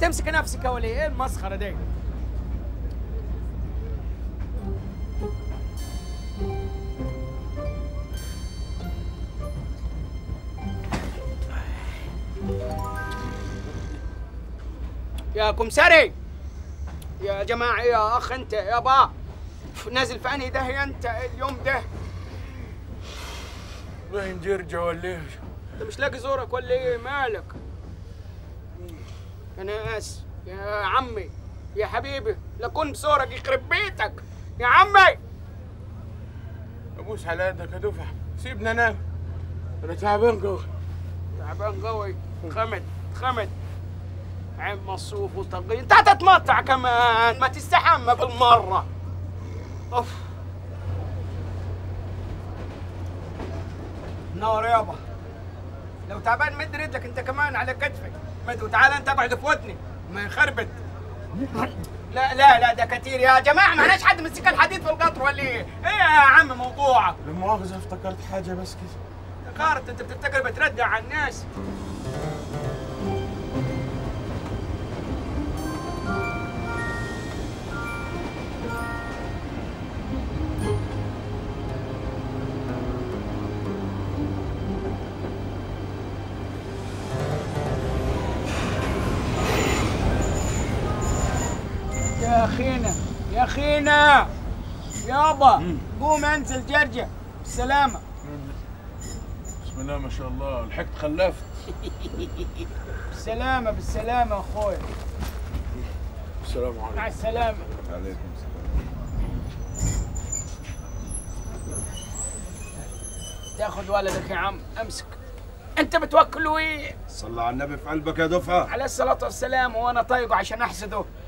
تمسك نفسك يا ولي ايه المسخره دي يا كمسري يا جماعة يا أخ أنت يا با نازل في أنهي داهية أنت اليوم ده وين جرجع ولا ايش؟ أنت مش لاقي زورك ولا إيه مالك يا ناس يا عمي يا حبيبي لكن بزورك يخرب بيتك يا عمي ابوس على يدك يا دفعه سيبنا نام انا تعبان قوي تعبان قوي خمد خمد عين مصروف وطقي انت هتتمطع كمان ما تستحمى بالمرة اوف نور يابا لو تعبان مد رجلك انت كمان على كتفك مد وتعال انت اقعد في ودني ما يخربط لا لا لا ده كتير يا جماعه معناش حد مسك الحديد في القطر ولا ايه؟ ايه يا عم موضوعك؟ لمؤاخذه افتكرت حاجه بس كده فكرت انت بتفتكر بتردع على الناس يا اخينا يا اخينا يابا قوم انزل جرجع بالسلامه بسم الله ما شاء الله لحقت خلفت بالسلامة بالسلامة يا اخويا السلام مع عليكم السلامة عليكم السلام تاخذ ولدك يا عم امسك انت بتوكله ايه صلى على النبي في قلبك يا دفعه عليه الصلاة والسلام وانا طايقه عشان احسده